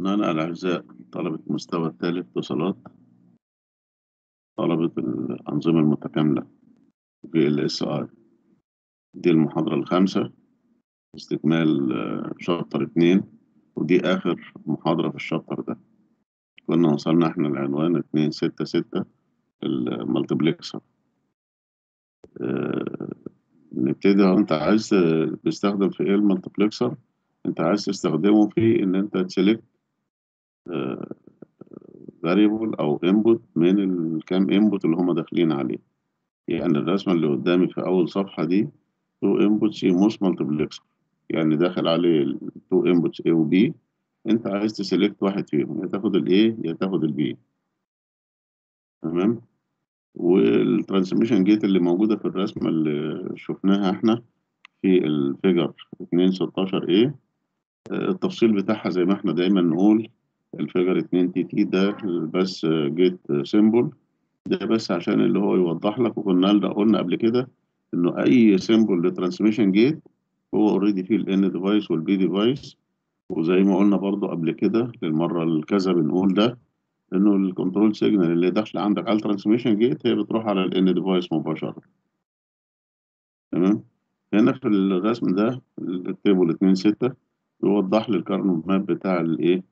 أبنائنا الأعزاء طلبة المستوى الثالث اتصالات طلبة الأنظمة المتكاملة في ال SI دي المحاضرة الخامسة استكمال آه، شابتر اتنين ودي آخر محاضرة في الشابتر ده كنا وصلنا احنا العنوان اتنين ستة ستة المالتبلكسر آه، نبتدي اهو انت عايز تستخدم في ايه المالتبلكسر انت عايز تستخدمه في ان انت تسلكت فاريبل او انبوت من الكام انبوت اللي هم داخلين عليه يعني الرسمه اللي قدامي في اول صفحه دي تو انبوتس موس مالتبلكسر يعني داخل عليه تو انبوتس A و B انت عايز تسلكت واحد فيهم يا تاخد ال A يا تاخد ال B تمام والترانسميشن جيت اللي موجوده في الرسمه اللي شفناها احنا في الفيجر 2 16 A التفصيل بتاعها زي ما احنا دايما نقول الفيجر 2 تي تي ده بس جيت سيمبل ده بس عشان اللي هو يوضح لك وكنا قلنا قبل كده انه اي سيمبل لترانسميشن جيت هو اوريدي فيه الان ديفايس والبي ديفايس وزي ما قلنا برضو قبل كده للمره الكذا بنقول ده انه الكنترول سيجنال اللي داخله عندك على الترانسميشن جيت هي بتروح على الان ديفايس مباشره تمام هنا في الرسم ده التيبل 2 6 يوضح لي الكارنو ماب بتاع الايه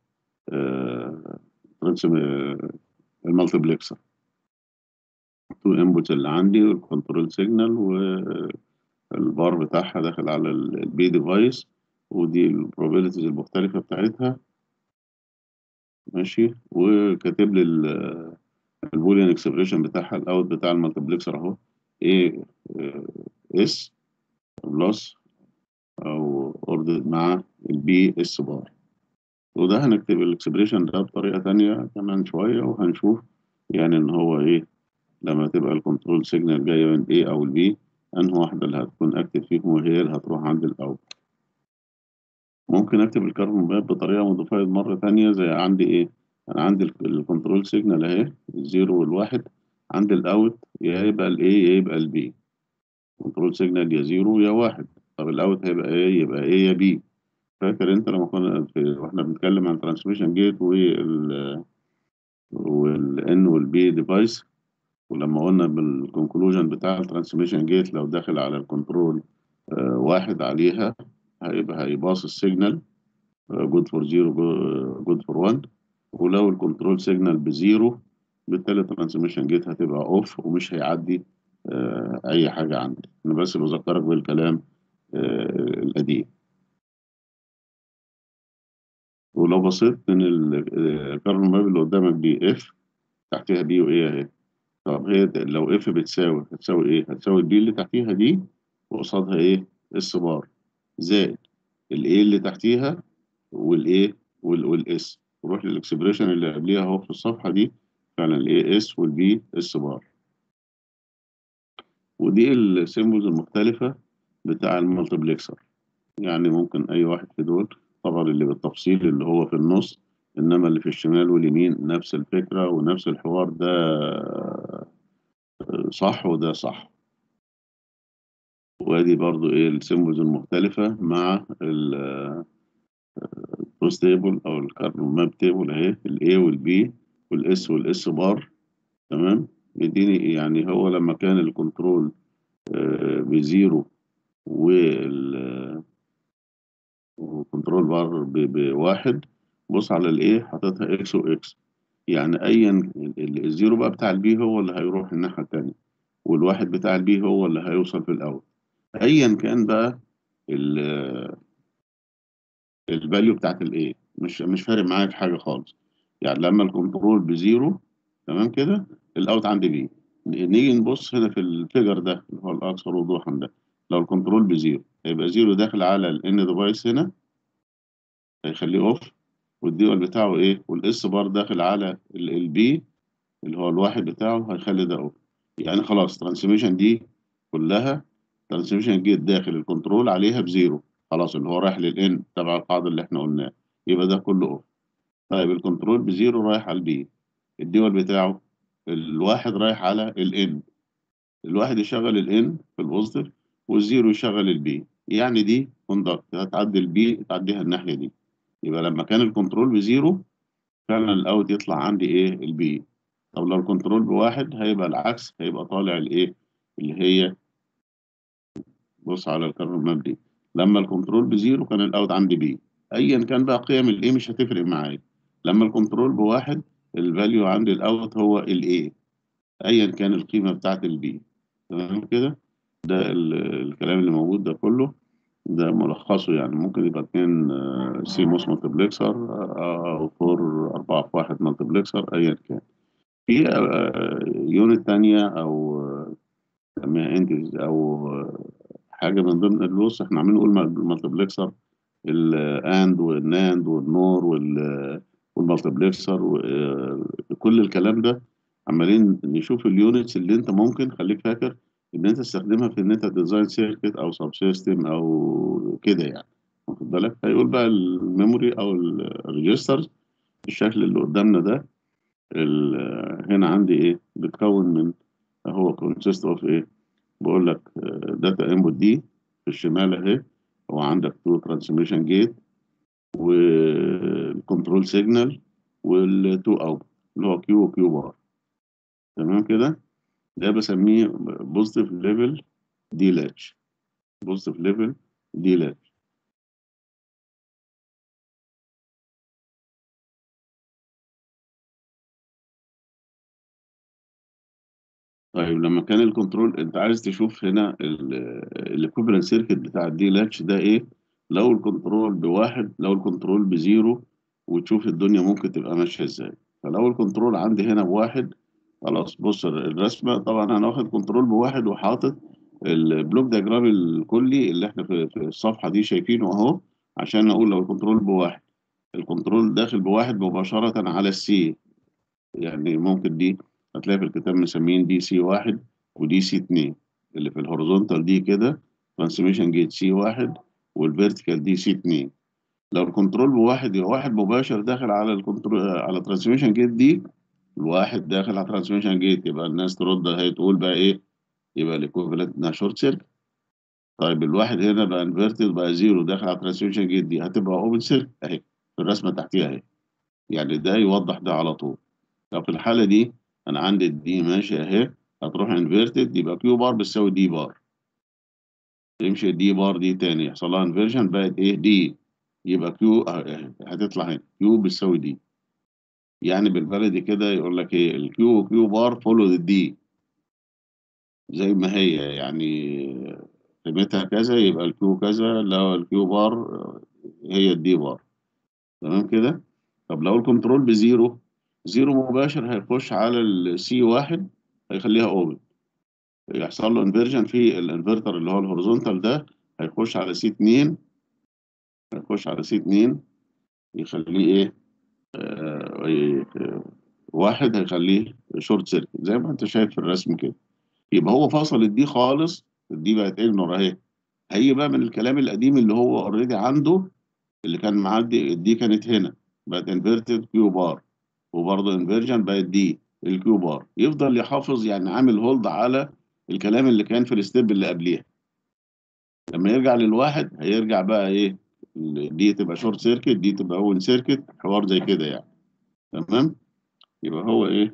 المالتيبلكسر تو انبوت اللي عندي والكنترول سيجنال والبار بتاعها داخل على البي ديفايس ودي البروبابيلتيز المختلفة بتاعتها ماشي وكاتب لي البوليان اكسبريشن بتاعها الاوت بتاع المالتيبلكسر اهو ايه اس بلس او اوردر مع البي اس بار وده هنكتب الاكسبريشن ده بطريقة تانية كمان شوية وهنشوف يعني ان هو ايه لما تبقى الكنترول سيجنال جاية من A او البي انه واحدة اللي هتكون اكتف فيهم وهي اللي هتروح عند الاوت ممكن اكتب الكاربون ماب بطريقة موديفايد مرة تانية زي عندي ايه انا عندي الكنترول سيجنال اهي الزيرو والواحد عندي الاوت يا يبقى الاي يا يبقى البي كنترول سيجنال يا زيرو يا واحد طب الاوت هيبقى ايه يبقى ايه يا بي فاكر انت لما كنا في واحنا بنتكلم عن ترانسميشن جيت وال والان والبي ديفايس ولما قلنا بالكونكلوجن بتاع الترانسميشن جيت لو داخل على الكنترول آه واحد عليها هيبقى هيباص السيجنال جود فور زيرو جود فور 1 ولو الكنترول سيجنال بزيرو بالتالي الترانسميشن جيت هتبقى اوف ومش هيعدي آه اي حاجه عندي انا بس بذكرك بالكلام آه القديم ولو بصيت من الكاربون ماب اللي قدامك دي اف تحتها بي وايه اهي طب هي لو اف بتساوي هتساوي ايه؟ هتساوي البي اللي تحتيها دي وقصادها ايه؟ اس بار زائد الايه اللي تحتيها والايه والاس نروح للاكسبريشن اللي قبليها اهو في الصفحه دي فعلا الاي اس والبي اس بار ودي السيمبلز المختلفه بتاع المالتيبلكسر يعني ممكن اي واحد في دول طبعا اللي بالتفصيل اللي هو في النص انما اللي في الشمال واليمين نفس الفكره ونفس الحوار ده صح وده صح وادي برضو ايه السيمبلز المختلفه مع البروس تيبل او الكاربون ماب تيبل اهي الاي والبي والاس والاس بار تمام يديني يعني هو لما كان الكنترول بزيرو وال وكنترول بار بواحد بص على الايه حاططها اكس واكس يعني ايا الزيرو بقى بتاع البي هو اللي هيروح الناحيه التانية والواحد بتاع البي هو اللي هيوصل في الاول ايا كان بقى الفاليو بتاعت الايه مش مش فارق معايا في حاجه خالص يعني لما الكنترول بزيرو تمام كده الاوت عندي بي نيجي نبص هنا في الفيجر ده اللي هو الاكثر وضوحا ده لو الكنترول بزيرو هيبقى زيرو داخل على الان ديفايس هنا هيخليه اوف والديول بتاعه ايه والاس بار داخل على البي اللي هو الواحد بتاعه هيخلي ده اوف يعني خلاص ترانسميشن دي كلها ترانسميشن جيت داخل الكنترول عليها بزيرو خلاص اللي هو رايح للان تبع القاعده اللي احنا قلناها يبقى ده كله اوف طيب الكنترول بزيرو رايح على البي الديول بتاعه الواحد رايح على الان الواحد يشغل الان في البوزيتيف والزيرو يشغل البي يعني دي كوندكت هتعدي البي تعديها الناحيه دي يبقى لما كان الكنترول بزيرو فعلا الاوت يطلع عندي ايه البي طب لو الكنترول بواحد هيبقى العكس هيبقى طالع الايه اللي هي بص على الكرر المبدئي لما الكنترول بزيرو كان الاوت عندي بي ايا كان بقى قيم الايه مش هتفرق معايا لما الكنترول بواحد الفاليو عندي الاوت هو الايه ايا كان القيمه بتاعت البي تمام كده ده الكلام اللي موجود ده كله ده ملخصه يعني ممكن يبقى اتنين سي موس مالتبلكسر او فور أربعة في واحد مالتبلكسر أيا كان في يونت تانية أو نسميها انتز أو حاجة من ضمن اللوس احنا عاملين نقول مالتبلكسر الاند والناند والنور والمالتبلكسر وكل الكلام ده عمالين نشوف اليونتس اللي انت ممكن خليك فاكر ان انت تستخدمها في ان انت ديزاين سيركت او سب سيستم او كده يعني واخد بالك هيقول بقى الميموري او الريجسترز الشكل اللي قدامنا ده هنا عندي ايه بتكون من هو كونسيست اوف ايه بقول لك داتا انبوت دي في الشمال اهي هو عندك تو ترانسميشن جيت والكنترول سيجنال والتو اوت اللي هو كيو وكيو بار تمام كده ده بسميه بوزيتيف ليفل دي لاتش بوزيتيف ليفل دي لاتش طيب لما كان الكنترول انت عايز تشوف هنا الايكوفالنت سيركت بتاع الدي لاتش ده ايه لو الكنترول بواحد لو الكنترول بزيرو وتشوف الدنيا ممكن تبقى ماشيه ازاي فلو الكنترول عندي هنا بواحد خلاص بص الرسمه طبعا انا واخد كنترول بواحد وحاطط البلوك دياجرام الكلي اللي احنا في الصفحه دي شايفينه اهو عشان اقول لو الكنترول بواحد الكنترول داخل بواحد مباشره على السي يعني ممكن دي هتلاقي في الكتاب مسمين دي سي واحد ودي سي اتنين اللي في الهوريزونتال دي كده ترانسميشن جيت سي واحد والفيرتيكال دي سي اتنين لو الكنترول بواحد يبقى واحد مباشر داخل على الكنترول على ترانسميشن جيت دي الواحد داخل على ترانسميشن جيت يبقى الناس ترد هي تقول بقى ايه يبقى الايكوفالنت انها شورت سيركت طيب الواحد هنا بقى انفيرتد بقى زيرو داخل على ترانسميشن جيت دي هتبقى اوبن سيركت اهي في الرسمه تحتيها اهي يعني ده يوضح ده على طول لو في الحاله دي انا عندي دي ماشيه اهي هتروح انفيرتد يبقى كيو بار بتساوي دي بار تمشي دي بار دي تاني يحصل لها انفيرجن بقت ايه دي يبقى كيو هتطلع هنا كيو بتساوي دي يعني بالبلدي كده يقول لك ايه الكيو كيو بار فولو الدي زي ما هي يعني قيمتها كذا يبقى الكيو كذا لو الكيو بار هي الدي بار تمام كده طب لو الكنترول بزيرو زيرو مباشر هيخش على السي واحد هيخليها اوبن يحصل له انفيرجن في الانفرتر اللي هو الهوريزونتال ده هيخش على سي 2 هيخش على سي 2 يخليه ايه آه واحد هيخليه شورت سيركت زي ما انت شايف في الرسم كده يبقى هو فصل الدي خالص الدي بقت اجنور اهي هي بقى من الكلام القديم اللي هو اوريدي عنده اللي كان معدي الدي كانت هنا بقت انفيرتد كيو بار وبرضه انفيرجن بقت دي الكيو بار يفضل يحافظ يعني عامل هولد على الكلام اللي كان في الستيب اللي قبليها لما يرجع للواحد هيرجع بقى ايه دي تبقى شورت سيركت دي تبقى اول سيركت حوار زي كده يعني تمام يبقى هو ايه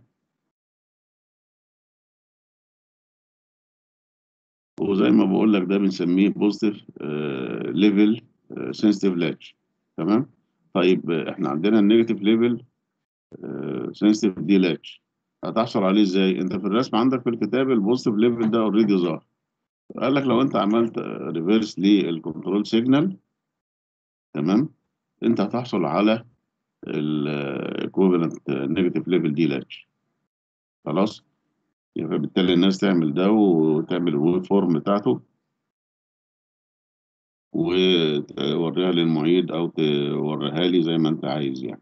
وزي ما بقول لك ده بنسميه بوزيتيف ليفل سنسيتيف لاتش تمام طيب احنا عندنا النيجاتيف ليفل سنسيتيف دي لاتش هتحصل عليه ازاي انت في الرسم عندك في الكتاب البوزيتيف ليفل ده اوريدي ظهر قال لك لو انت عملت ريفيرس للكنترول سيجنال تمام انت هتحصل على الايكوفالنت نيجاتيف ليفل دي لاتش خلاص يبقى بالتالي الناس تعمل ده وتعمل الويب فورم بتاعته وتوريها للمعيد او توريها لي زي ما انت عايز يعني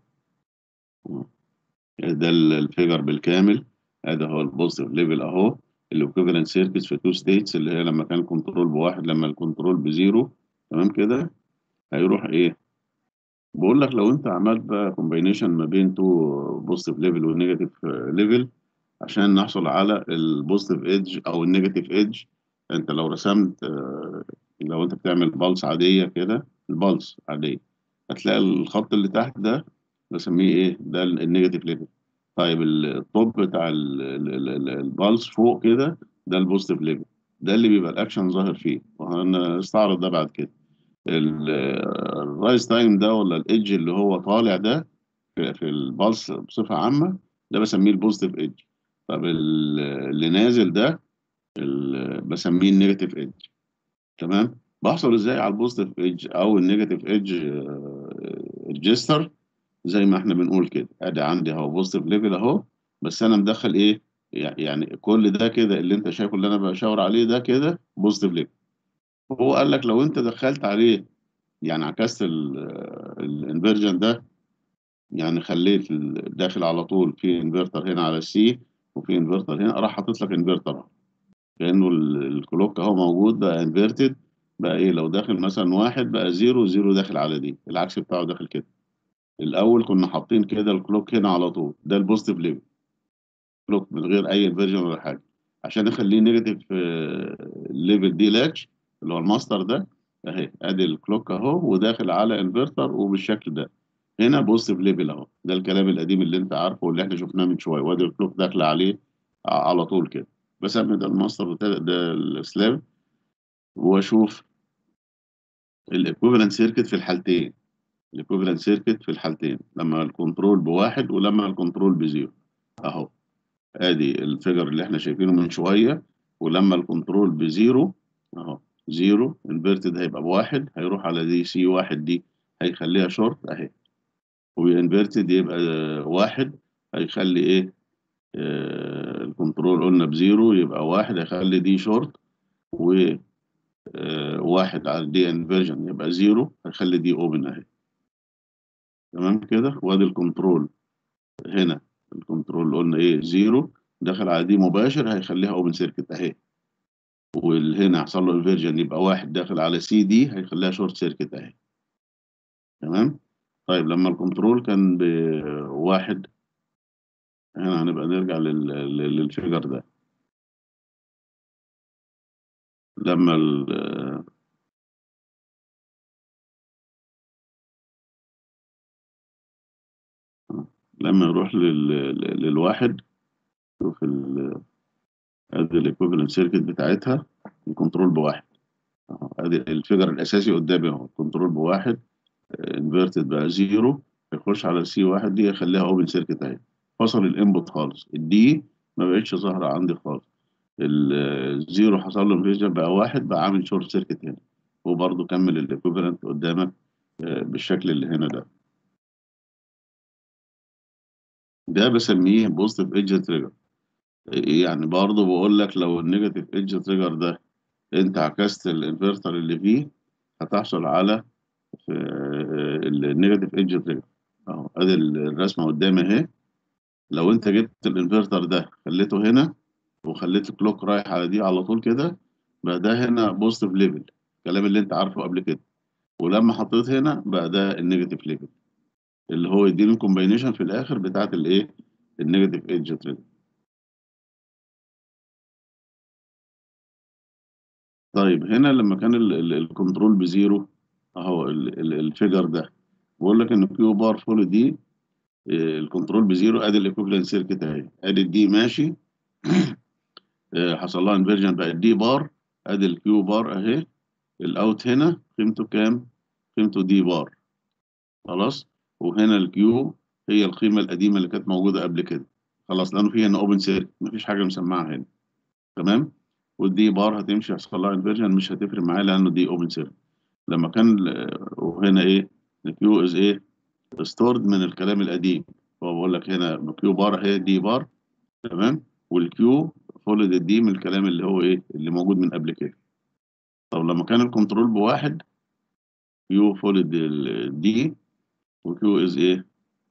ده الفيجر بالكامل هذا هو البوزيتيف ليفل اهو الايكوفالنت سيركتس في تو ستيتس اللي هي لما كان الكنترول بواحد لما الكنترول بزيرو تمام كده هيروح ايه بقول لك لو انت عملت بقى كومباينيشن ما بين تو بوزيتيف ليفل والنيجاتيف ليفل عشان نحصل على البوزيتيف ايدج او النيجاتيف ايدج انت لو رسمت لو انت بتعمل بالس عاديه كده البالس عاديه هتلاقي الخط اللي تحت ده بسميه ايه ده النيجاتيف ليفل طيب الطب بتاع ال- ال- ال- ال- البالس فوق كده ده البوزيتيف ليفل ده اللي بيبقى الاكشن ظاهر فيه وهنستعرض ده بعد كده ال- الرايز تايم ده ولا الايدج اللي هو طالع ده في, في البالس بصفة عامة ده بسميه البوزيتيف ايدج طب ال- اللي نازل ده ال- بسميه النيجاتيف ايدج تمام بحصل ازاي على البوزيتيف ايدج او النيجاتيف ايدج ريجستر زي ما احنا بنقول كده ادي عندي اهو بوزيتيف ليفل اهو بس انا مدخل ايه يع- يعني كل ده كده اللي انت شايفه اللي انا بشاور عليه ده كده بوزيتيف ليفل هو قال لك لو انت دخلت عليه يعني عكست الانفرجن ده يعني خليت ال- داخل على طول في انفرتر هنا على السي وفي انفرتر هنا راح حاطط لك انفرتر كانه ال- الكلوك اهو موجود بقى انفرتد بقى ايه لو داخل مثلا واحد بقى زيرو زيرو داخل على دي العكس بتاعه داخل كده الاول كنا حاطين كده الكلوك هنا على طول ده البوزيتيف ليفل كلوك من غير اي انفرجن ولا حاجه عشان اخليه نيجاتيف ليفل دي لاتش اللي هو الماستر ده اهي ادي الكلوك اهو وداخل على انفرتر وبالشكل ده هنا بوزيتيف ليفل اهو ده الكلام القديم اللي انت عارفه واللي احنا شفناه من شويه وادي الكلوك داخله عليه ع- على طول كده بسمي ده الماستر بتاع ده السلاب واشوف الايكوفالنت سيركت في الحالتين الايكوفالنت سيركت في الحالتين لما الكنترول بواحد ولما الكنترول بزيرو اهو ادي الفيجر اللي احنا شايفينه من شويه ولما الكنترول بزيرو اهو زيرو انفرتد هيبقى بواحد هيروح على دي سي واحد دي هيخليها شورت اهي وانفرتد يبقى واحد هيخلي ايه آه الكنترول قلنا بزيرو يبقى واحد هيخلي دي شورت وواحد على دي انفرجن يبقى زيرو هيخلي دي اوبن اهي تمام كده وادي الكنترول هنا الكنترول قلنا ايه زيرو دخل على دي مباشر هيخليها اوبن سيركت اهي والهنا حصل له انفيرجن يبقى واحد داخل على سي دي هيخليها شورت سيركت اهي تمام طيب لما الكنترول كان بواحد هنا هنبقى نرجع لل... لل- للفيجر ده لما ال... لما يروح لل... لل- للواحد شوف ال... ادي الايكوفالنت سيركت بتاعتها الكنترول بواحد أهو، ادي الفيجر الاساسي قدامي اهو الكنترول بواحد انفيرتد بقى زيرو يخش على سي واحد دي يخليها اوبن سيركت اهي فصل الانبوت خالص الدي ما بقتش ظاهره عندي خالص الزيرو حصل له انفيرجن بقى واحد بقى عامل شورت سيركت هنا وبرضه كمل الايكوفالنت قدامك آه، بالشكل اللي هنا ده ده بسميه بوزيتيف ايدج تريجر يعني برضه بقول لك لو النيجاتيف ايدج تريجر ده انت عكست الانفرتر اللي فيه هتحصل على النيجاتيف ايدج تريجر اهو ادي الرسمه قدامي اهي لو انت جبت الانفرتر ده خليته هنا وخليت الكلوك رايح على دي على طول كده بقى ده هنا بوزيتيف ليفل الكلام اللي انت عارفه قبل كده ولما حطيت هنا بقى ده النيجاتيف ليفل اللي هو يديني الكومباينيشن في الاخر بتاعت الايه النيجاتيف ايدج تريجر طيب هنا لما كان ال- ال- الكنترول بزيرو اهو ال- ال- الفيجر ده بقول لك ان كيو بار فول دي آه، الكنترول بزيرو ادي الايكوفالنت سيركت اهي ادي الدي ماشي آه، حصل لها انفيرجن بقى الدي بار ادي الكيو بار اهي الاوت هنا قيمته كام؟ قيمته دي بار خلاص وهنا الكيو هي القيمه القديمه اللي كانت موجوده قبل كده خلاص لانه في هنا اوبن سيركت مفيش حاجه مسمعها هنا تمام والدي بار هتمشي يحصل لها انفيرجن مش هتفرق معايا لانه دي اوبن سيركت لما كان ال- وهنا ايه الكيو از ايه ستورد من الكلام القديم هو بقول لك هنا كيو بار هي دي بار تمام والكيو فولد الدي من الكلام اللي هو ايه اللي موجود من قبل كده طب لما كان الكنترول بواحد كيو فولد الدي وكيو از ايه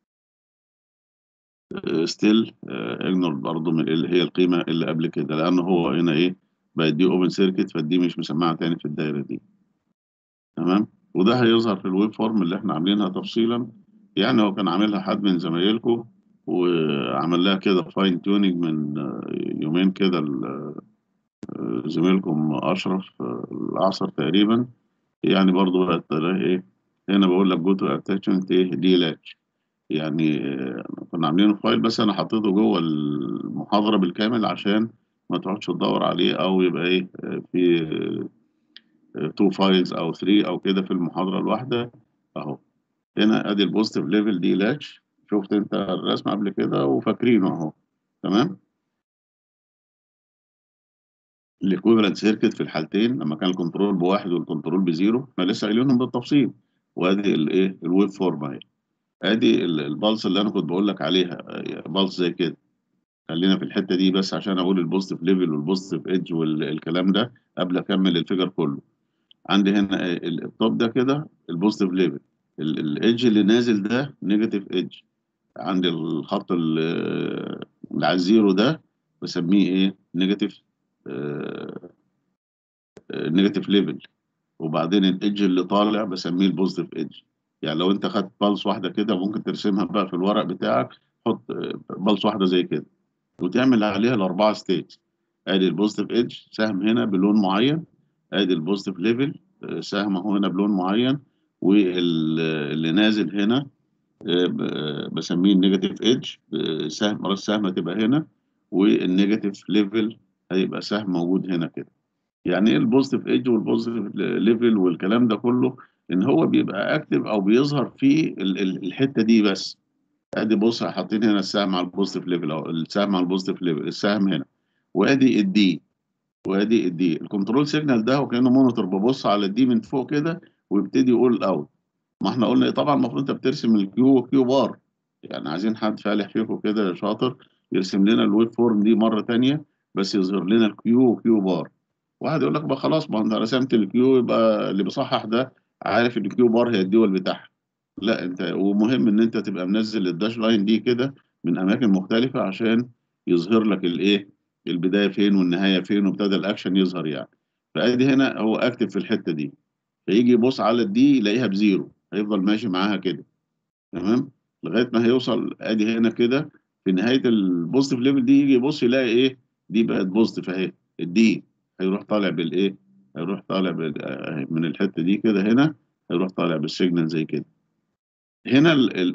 ستيل اجنور برضه من اللي هي القيمه اللي قبل كده لانه هو هنا ايه بقت دي اوبن سيركت فالدي مش مسمعه تاني في الدايره دي تمام وده هيظهر في الويب فورم اللي احنا عاملينها تفصيلا يعني هو كان عاملها حد من زمايلكم وعمل لها كده فاين تيوننج من آه، يومين كده ال- آه، زميلكم اشرف آه، العصر تقريبا يعني برضه بقت تلاقي ايه هنا بقول لك جو تو اتاتشمنت ايه دي لاتش يعني آه، كنا عاملينه فايل بس انا حطيته جوه المحاضره بالكامل عشان ما تقعدش تدور عليه او يبقى ايه آه، في تو فايلز او 3 او كده في المحاضره الواحده اهو هنا ادي البوزيتيف ليفل دي لاتش شفت انت الرسم قبل كده وفاكرينه اهو تمام الايكوفالنت سيركت في الحالتين لما كان الكنترول بواحد والكنترول بزيرو احنا لسه قايلينهم بالتفصيل وادي الايه الويب فورم اهي ادي ال- البلس اللي انا كنت بقول لك عليها بلس زي كده خلينا في الحته دي بس عشان اقول البوزيتيف ليفل والبوزيتيف ايدج والكلام ده قبل اكمل الفيجر كله عندي هنا ال- التوب ده كده البوزيتيف ليفل الايدج اللي نازل ده نيجاتيف ايدج عندي الخط ال- اللي على الزيرو ده بسميه ايه نيجاتيف نيجاتيف ليفل وبعدين الايدج اللي طالع بسميه البوزيتيف ايدج يعني لو انت خدت بالس واحده كده ممكن ترسمها بقى في الورق بتاعك حط بالس واحده زي كده وتعمل عليها الاربعه ستيتس ادي البوزيتيف ايدج سهم هنا بلون معين ادي البوزيتيف ليفل سهم اهو هنا بلون معين واللي نازل هنا آه، ب- آه، بسميه النيجاتيف ايدج سهم راس سهم هتبقى هنا والنيجاتيف ليفل هيبقى سهم موجود هنا كده يعني ايه البوزيتيف ايدج والبوزيتيف ليفل والكلام ده كله ان هو بيبقى اكتف او بيظهر في ال- ال- الحته دي بس ادي بص حاطين هنا السهم على البوزيتيف ليفل او السهم على البوزيتيف ليفل السهم هنا وادي الدي وادي الدي الكنترول سيجنال ده وكانه مونيتور ببص على الدي من فوق كده ويبتدي يقول اوت ما احنا قلنا إيه؟ طبعا المفروض انت بترسم الكيو كيو بار يعني عايزين حد فالح فيكم كده شاطر يرسم لنا الويب فورم دي مره تانية بس يظهر لنا الكيو كيو بار واحد يقول لك بقى خلاص ما انت رسمت الكيو يبقى اللي بيصحح ده عارف ان الكيو بار هي الدول بتاعها لا انت ومهم ان انت تبقى منزل الداش لاين دي كده من اماكن مختلفه عشان يظهر لك الايه البدايه فين والنهايه فين وابتدى الاكشن يظهر يعني فادي هنا هو اكتف في الحته دي فيجي يبص على الدي يلاقيها بزيرو هيفضل ماشي معاها كده تمام لغايه ما هيوصل ادي هنا كده في نهايه البوزيتيف ليفل دي يجي يبص يلاقي ايه دي بقت بوزيتيف اهي الدي هيروح طالع بالايه هيروح طالع بال... آه، من الحته دي كده هنا هيروح طالع بالسيجنال زي كده هنا ال ال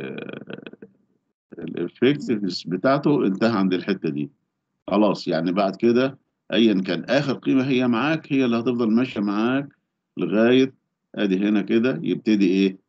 ال الافكتفنس بتاعته انتهى عند الحته دي خلاص يعني بعد كده ايا كان اخر قيمه هي معاك هي اللي هتفضل ماشيه معاك لغايه ادي هنا كده يبتدي ايه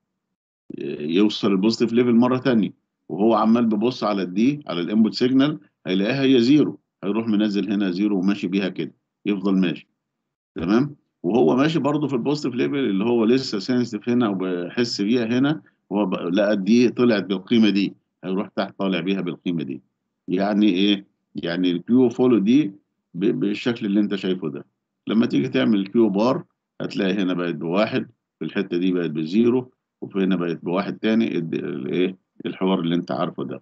يوصل البوزيتيف ليفل مره تانية وهو عمال بيبص على الدي على الانبوت سيجنال هيلاقيها هي زيرو هيروح منزل هنا زيرو وماشي بيها كده يفضل ماشي تمام وهو ماشي برضه في البوزيتيف ليفل اللي هو لسه سنسيتيف هنا وبحس بيها هنا هو ب- لقى دي طلعت بالقيمه دي هيروح تحت طالع بيها بالقيمه دي يعني ايه يعني الكيو فولو دي ب- بالشكل اللي انت شايفه ده لما تيجي تعمل الكيو بار هتلاقي هنا بقت بواحد في الحته دي بقت بزيرو وفي هنا بقت بواحد تاني الد- الايه الحوار اللي انت عارفه ده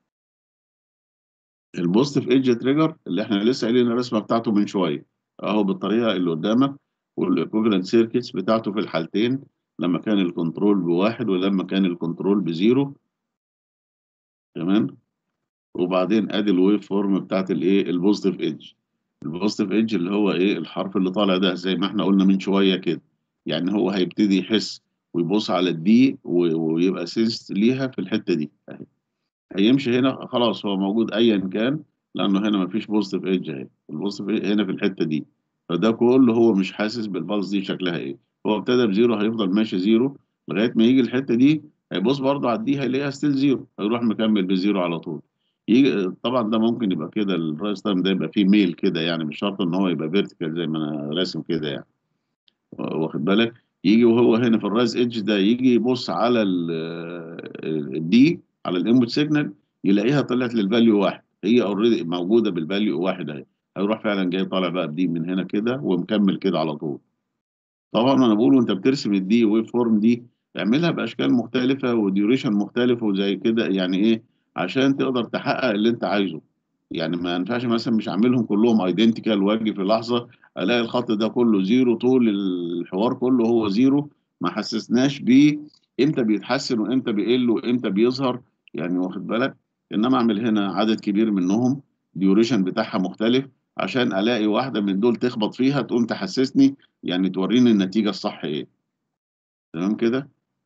البوزيتيف ايدج تريجر اللي احنا لسه قايلين الرسمه بتاعته من شويه اهو بالطريقه اللي قدامك والايكوفالنت سيركتس بتاعته في الحالتين لما كان الكنترول بواحد ولما كان الكنترول بزيرو تمام وبعدين ادي الويف فورم بتاعت الايه البوزيتيف ايدج البوزيتيف ايدج اللي هو ايه الحرف اللي طالع ده زي ما احنا قلنا من شويه كده يعني هو هيبتدي يحس ويبص على الدي و- ويبقى سينس ليها في الحته دي اهي هيمشي هنا خلاص هو موجود ايا كان لانه هنا مفيش بوزيتيف ايدج اهي البوزيتيف هنا في الحته دي فده كله هو مش حاسس بالبلس دي شكلها ايه هو ابتدى بزيرو هيفضل ماشي زيرو لغايه ما يجي الحته دي هيبص برضه على الدي هيلاقيها ستيل زيرو هيروح مكمل بزيرو على طول يجي طبعا ده ممكن يبقى كده الرايس تايم ده يبقى فيه ميل كده يعني مش شرط ان هو يبقى فيرتيكال زي ما انا راسم كده يعني واخد بالك يجي وهو هنا في الرايز ايدج ده يجي يبص على الدي على الانبوت سيجنال يلاقيها طلعت للفاليو واحد هي اوريدي موجوده بالفاليو واحد اهي هيروح فعلا جاي طالع بقى بدي من هنا كده ومكمل كده على طول طبعا انا بقول وانت بترسم الدي ويب فورم دي اعملها باشكال مختلفه وديوريشن مختلف وزي كده يعني ايه عشان تقدر تحقق اللي انت عايزه يعني ما ينفعش مثلا مش اعملهم كلهم ايدنتيكال واجي في لحظه الاقي الخط ده كله زيرو طول الحوار كله هو زيرو ما حسسناش بيه امتى بيتحسن وامتى بيقل وامتى بيظهر يعني واخد بالك انما اعمل هنا عدد كبير منهم ديوريشن بتاعها مختلف عشان الاقي واحده من دول تخبط فيها تقوم تحسسني يعني توريني النتيجه الصح ايه تمام كده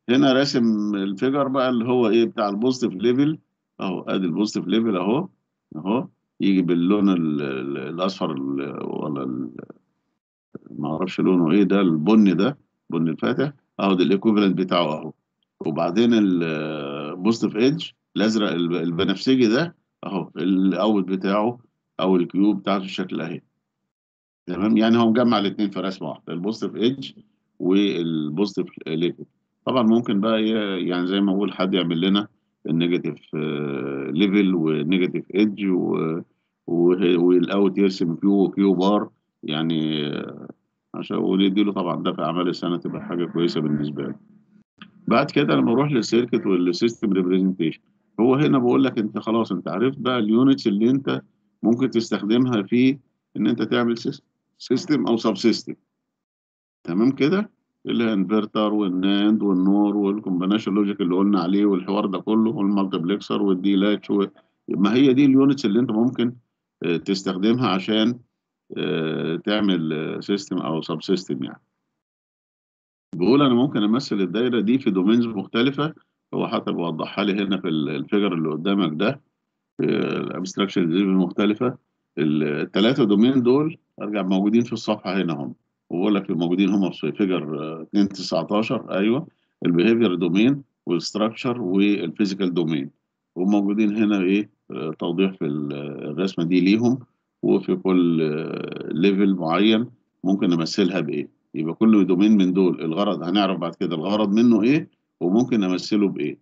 هنا راسم الفيجر بقى اللي هو ايه بتاع البوزيتيف ليفل اهو ادي البوزيتيف ليفل اهو اهو يجي باللون ال- ال- الاصفر ال- ولا ال- ما اعرفش لونه ايه ده البني ده البني الفاتح اهو ده الايكوفالنت بتاعه اهو وبعدين البوزيتيف ايدج الازرق الب- البنفسجي ده اهو الاوت بتاعه او الكيو بتاعته الشكل اهي تمام يعني هو مجمع الاثنين في رسمه واحده البوزيتيف ايدج والبوزيتيف ليفل طبعا ممكن بقى ي- يعني زي ما اقول حد يعمل لنا النيجاتيف ليفل والنيجاتيف ايدج والاوت يرسم كيو كيو بار يعني آه، عشان وندي له طبعا ده في اعمال السنه تبقى حاجه كويسه بالنسبه له بعد كده لما اروح للسيركت والسيستم ريبريزنتيشن هو هنا بقول لك انت خلاص انت عرفت بقى اليونتس اللي انت ممكن تستخدمها في ان انت تعمل سيستم او سب سيستم تمام كده اللي هي انفرتر والناند والنور والكومبينيشن لوجيك اللي قلنا عليه والحوار ده كله والمالتيبلكسر والدي لاتش و... ما هي دي اليونتس اللي انت ممكن آه، تستخدمها عشان آه، تعمل سيستم او سب سيستم يعني بقول انا ممكن امثل الدايره دي في دومينز مختلفه هو حتى بوضحها لي هنا في ال- الفيجر اللي قدامك ده الابستراكشن المختلفه الثلاثه دومين دول ارجع موجودين في الصفحه هنا هم وبقول لك موجودين هم في فيجر 2 19 ايوه البيهيفير دومين والستراكشر والفيزيكال دومين وموجودين هنا ايه آه، توضيح في ال- الرسمه دي ليهم وفي كل ليفل معين ممكن نمثلها بايه يبقى كل دومين من دول الغرض هنعرف بعد كده الغرض منه ايه وممكن نمثله بايه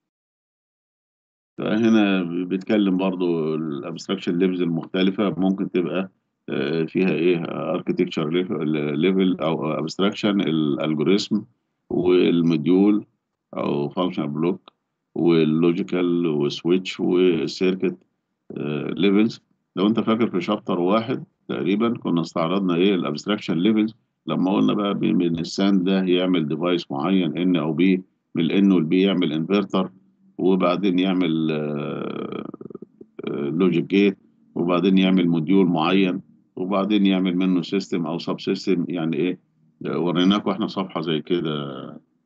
فهنا بيتكلم برضو الابستراكشن ليفلز المختلفة ممكن تبقى آه، فيها ايه اركتكتشر ليفل او ابستراكشن الالجوريثم والموديول او فانكشن بلوك واللوجيكال والسويتش والسيركت ليفلز لو انت فاكر في شابتر واحد تقريبا كنا استعرضنا ايه الابستراكشن ليفلز لما قلنا بقى من الساند ده يعمل ديفايس معين ان او بي من الان والبي يعمل انفرتر وبعدين يعمل لوجيك جيت وبعدين يعمل موديول معين وبعدين يعمل منه سيستم او سب سيستم يعني ايه آه، وريناكم احنا صفحة زي كده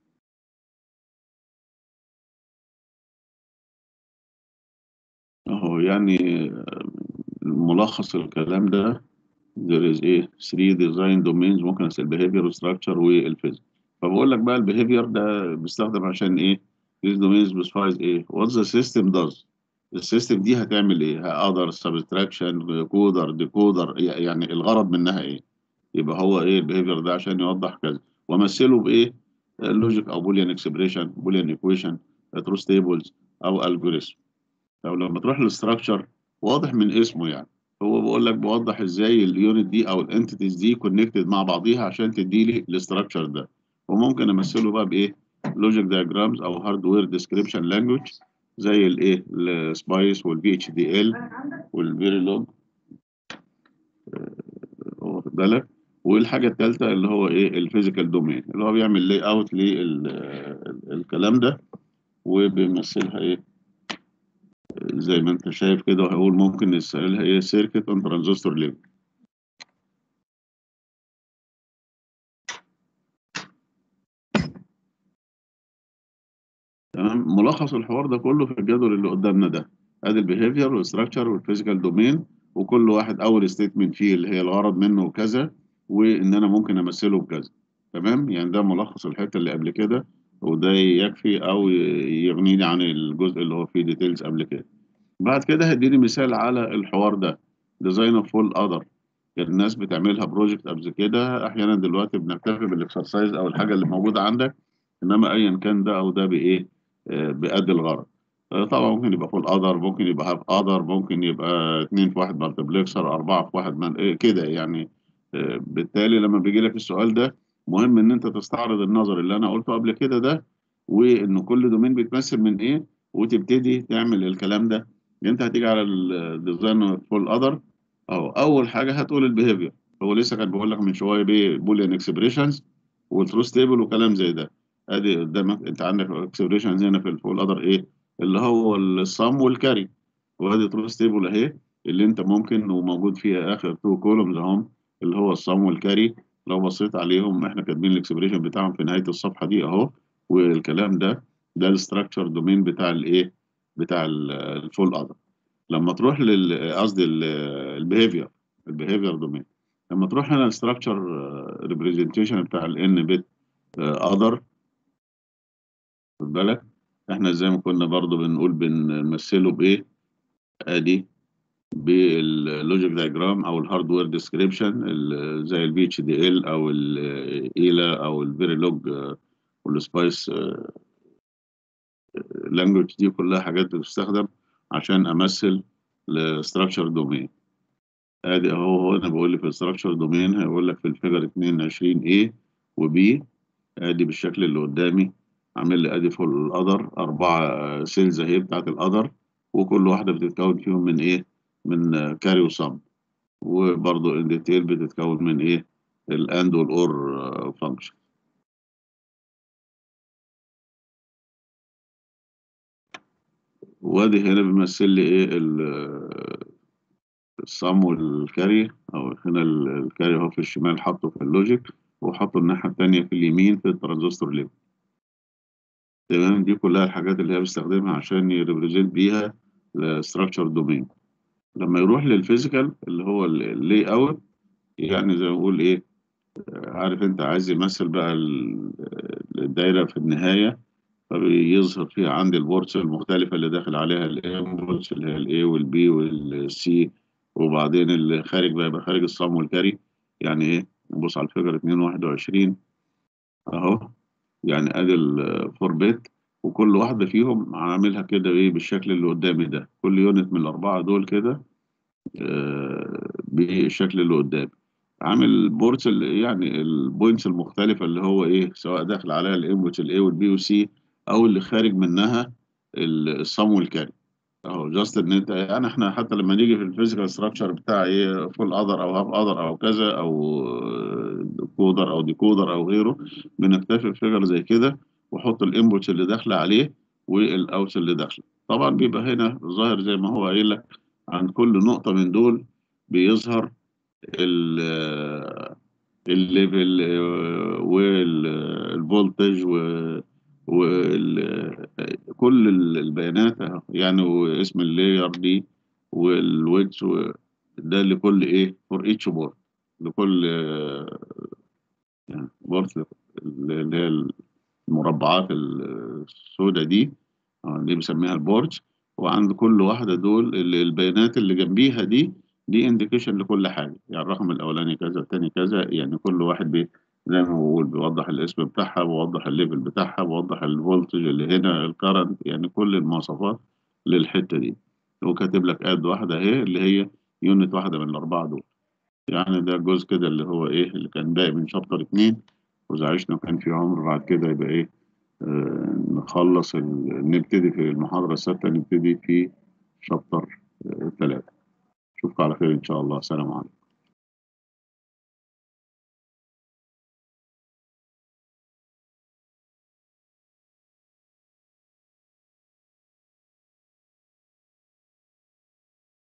اهو يعني آه، ملخص الكلام ده there is ايه 3 design domains ممكن اسال behavior structure والفيزيك فبقول لك بقى البيهيفير ده بيستخدم عشان ايه these domains specifies ايه what the system does السيستم دي هتعمل ايه هقدر سبستراكشن كودر ديكودر يعني الغرض منها ايه يبقى هو ايه البيهيفير ده عشان يوضح كذا وامثله بايه لوجيك او بوليان اكسبريشن بوليان ايكويشن تروث تيبلز او الجوريثم لو لما تروح للستراكشر واضح من اسمه يعني هو بيقول لك بوضح ازاي اليونت دي او الانتيتيز دي كونكتد مع بعضيها عشان تدي لي الاستراكشر ده وممكن امثله بقى بايه لوجيك دايجرامز او هاردوير ديسكريبشن لانجوج زي الايه السبايس والبي اتش دي ال والفيريلوج واخد بالك والحاجه الثالثه اللي هو ايه الفيزيكال دومين اللي هو بيعمل لاي اوت للكلام ده وبيمثلها ايه زي ما انت شايف كده وهقول ممكن نسألها ايه سيركت اون ترانزستور ليفل تمام ملخص الحوار ده كله في الجدول اللي قدامنا ده ادي البيهيفير والستراكشر والفيزيكال دومين وكل واحد اول ستيتمنت فيه اللي هي الغرض منه كذا وان انا ممكن امثله بكذا تمام يعني ده ملخص الحته اللي قبل كده وده يكفي او يغنيني عن الجزء اللي هو فيه ديتيلز قبل كده بعد كده هديني مثال على الحوار ده ديزاين اوف فول اذر الناس بتعملها بروجكت قبل كده احيانا دلوقتي بنكتفي بالاكسرسايز او الحاجه اللي موجوده عندك انما ايا كان ده او ده بايه آه، بأدي الغرض آه، طبعا ممكن يبقى فول اذر ممكن يبقى هاف اذر ممكن يبقى اتنين في واحد مالتبلكسر اربعه في واحد من إيه كده يعني آه، بالتالي لما بيجي لك السؤال ده مهم ان انت تستعرض النظر اللي انا قلته قبل كده ده وان كل دومين بيتمثل من ايه وتبتدي تعمل الكلام ده انت هتيجي على الديزاين فول اذر اهو اول حاجه هتقول البيهيفير هو لسه كان بيقول لك من شويه بيه بوليان اكسبريشنز والتروث تيبل وكلام زي ده ادي قدامك انت عندك اكسبريشنز هنا في الفول اذر ايه اللي هو الصم والكاري وادي تروث تيبل اهي اللي انت ممكن وموجود فيها اخر تو كولومز اهم اللي هو الصم والكاري لو بصيت عليهم احنا كاتبين الاكسبريشن بتاعهم في نهايه الصفحه دي اهو والكلام ده ده الاستراكشر دومين بتاع الايه بتاع الفول اذر لما تروح لل قصدي البيهيفير البيهيفير دومين لما تروح هنا الستراكشر ريبريزنتيشن بتاع الان بت اذر خد بالك احنا زي ما كنا برضو بنقول بنمثله بايه ادي باللوجيك دايجرام او الهاردوير ديسكريبشن زي البي اتش دي ال او الايلا او الفيريلوج والسبايس لانجوج دي كلها حاجات بتستخدم عشان امثل الستراكشر دومين ادي اهو هو انا بقول لي في الستراكشر دومين هيقول لك في الفيجر 22 A و B ادي بالشكل اللي قدامي عامل لي ادي فول القدر اربعه سيلز اهي بتاعت القدر وكل واحده بتتكون فيهم من ايه من كاري وصم وبرضه ان ديتيل بتتكون من ايه الاند والاور فانكشن وادي هنا بيمثل لي ايه الصم والكاري او هنا الكاري اهو في الشمال حاطه في اللوجيك وحاطه الناحيه الثانيه في اليمين في الترانزستور ليفل تمام دي كلها الحاجات اللي هي بيستخدمها عشان يريبريزنت بيها الستراكشر دومين لما يروح للفيزيكال اللي هو اللاي اوت يعني زي ما بقول ايه عارف انت عايز يمثل بقى الدايره في النهايه فبيظهر فيها عندي البورتس المختلفه اللي داخل عليها الانبوتس اللي هي الاي والبي والسي وبعدين اللي خارج بقى يبقى خارج الصم والكاري يعني ايه نبص على الفيجر 2 21 اهو يعني ادي الفور بيت وكل واحده فيهم عاملها كده ايه بالشكل اللي قدامي ده كل يونت من الاربعه دول كده آه بالشكل اللي قدامي عامل بورتس يعني البوينتس المختلفه اللي هو ايه سواء داخل عليها الانبوتس الاي والبي والسي او اللي خارج منها الصم والكاري اهو جاست ان انت يعني احنا حتى لما نيجي في الفيزيكال ستراكشر بتاع ايه فول اذر او هاف اذر او كذا او كودر او ديكودر او غيره بنكتفي بفيجر زي كده واحط الانبوتس اللي داخله عليه والاوتس اللي داخله طبعا بيبقى هنا ظاهر زي ما هو قايل لك عن كل نقطه من دول بيظهر الليفل والفولتج وكل البيانات يعني واسم اللاير دي والويدز ده لكل ايه فور ايتش بورد لكل يعني بورد اللي هي المربعات السوداء دي دي بسميها البوردز وعند كل واحده دول البيانات اللي جنبيها دي دي انديكيشن لكل حاجه يعني الرقم الاولاني كذا الثاني كذا يعني كل واحد بي زي ما بقول بيوضح الاسم بتاعها بيوضح الليفل بتاعها بيوضح الفولتج اللي هنا الكرنت يعني كل المواصفات للحته دي وكاتب لك اد واحده اهي اللي هي يونت واحده من الاربعه دول يعني ده الجزء كده اللي هو ايه اللي كان باقي من شابتر اتنين واذا عشنا وكان في عمر بعد كده يبقى ايه آه نخلص نبتدي في المحاضره السادسه نبتدي في شابتر ثلاثه اشوفكم على خير ان شاء الله سلام عليكم